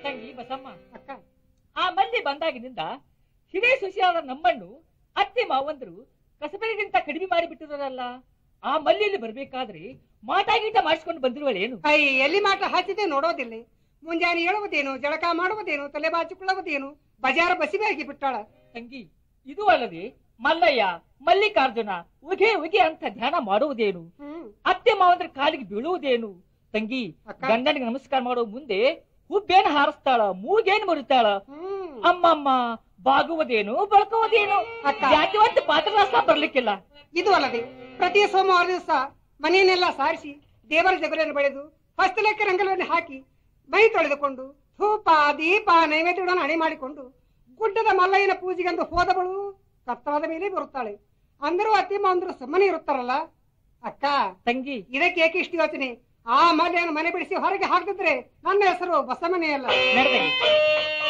ತಂಗಿ ಬಸಮ್ಮ ಅಕ್ಕ ಆ ಮಂದಿ ಬಂದಾಗಿನಿಂದ ಹಿರೇ ಸೊಸೆಯಾದ ನಮ್ಮನ್ನು ಅತ್ತೆ ಮಾವಂದರು ಕಸಬರಿಗಿಂತ ಕಡಿಮೆ ಮಾಡಿಬಿಟ್ಟಿರಲ್ಲ ಆ ಮಲ್ಲಿಯಲ್ಲಿ ಬರ್ಬೇಕಾದ್ರೆ ಮಾಟಾಗೀಟ ಮಾಡಿಸ್ಕೊಂಡು ಬಂದಿರುವಳೇನು ಐ ಎಲ್ಲಿ ಮಾಟ ಹಚ್ಚಿದೆ ನೋಡೋದಿಲ್ಲ ಮುಂಜಾನೆ ಹೇಳುವುದೇನು ಜಳಕ ಮಾಡುವುದೇನು ತಲೆ ಬಾಚಿಕೊಳ್ಳುವುದೇನು ಬಜಾರ ಬಸಿಬಾಗಿ ಬಿಟ್ಟಾಳ ತಂಗಿ ಇದು ಅಲ್ಲದೆ ಮಲ್ಲಯ್ಯ ಮಲ್ಲಿಕಾರ್ಜುನ ಉಗೆ ಉಗೆ ಅಂತ ಧ್ಯಾನ ಮಾಡುವುದೇನು ಹ್ಮ್ ಅತ್ತೆ ಮಾವಂದ್ರ ಕಾಲಿಗೆ ಬೀಳುವುದೇನು ತಂಗಿ ಅಕ್ಕ. ಗಂಡನಿಗೆ ನಮಸ್ಕಾರ ಮಾಡೋ ಮುಂದೆ ಹುಬ್ಬೇನು ಹಾರಿಸ್ತಾಳ ಮೂಗೇನು ಮುರಿತಾಳ ಹ್ಮ್ ಅಮ್ಮಮ್ಮ ಬಾಗುವುದೇನು ಬಳಕುವುದೇನು ಅಕ್ಕ. ಜಾತಿವಂತ ಪಾತ್ರರಾಸ ಬರ್ಲಿಕ್ಕಿಲ್ಲ ಇದು ಅಲ್ಲದೆ ಪ್ರತಿ ಸೋಮವಾರ ದಿವಸ ಮನೆಯನ್ನೆಲ್ಲ ಸಾರಿಸಿ ದೇವರ ಜಗಲಿಯನ್ನು ಬೆಳೆದು ಹಸ್ತಲೆಕ್ಕ ರಂಗಲವನ್ನು ಹಾಕಿ ಮೈ ತೊಳೆದುಕೊಂಡು ಧೂಪ ದೀಪ ನೈವೇದ್ಯಗಳನ್ನು ಹಣೆ ಮಾಡಿಕೊಂಡು ಗುಡ್ಡದ ಮಲ್ಲಯ್ಯನ ಪೂಜೆಗೆಂದು ಹೋದವಳು ಕತ್ತಾದ ಮೇಲೆ ಬರುತ್ತಾಳೆ ಅಂದರೂ ಅತ್ತಿ ಮಾವಂದ್ರು ಸುಮ್ಮನೆ ಇರುತ್ತಾರಲ್ಲ ಅಕ್ಕ ತಂಗಿ ಇದಕ್ಕೆ ಏಕೆ ಇಷ್ಟು ಯೋಚನೆ ಆ ಮಲ್ಯನ ಮನೆ ಬಿಡಿಸಿ ಹೊರಗೆ ಹಾಕಿದ್ರೆ ನನ್ನ ಹೆಸರು ಬಸಮನೆಯಲ್ಲ ನಡೆದಂಗಿ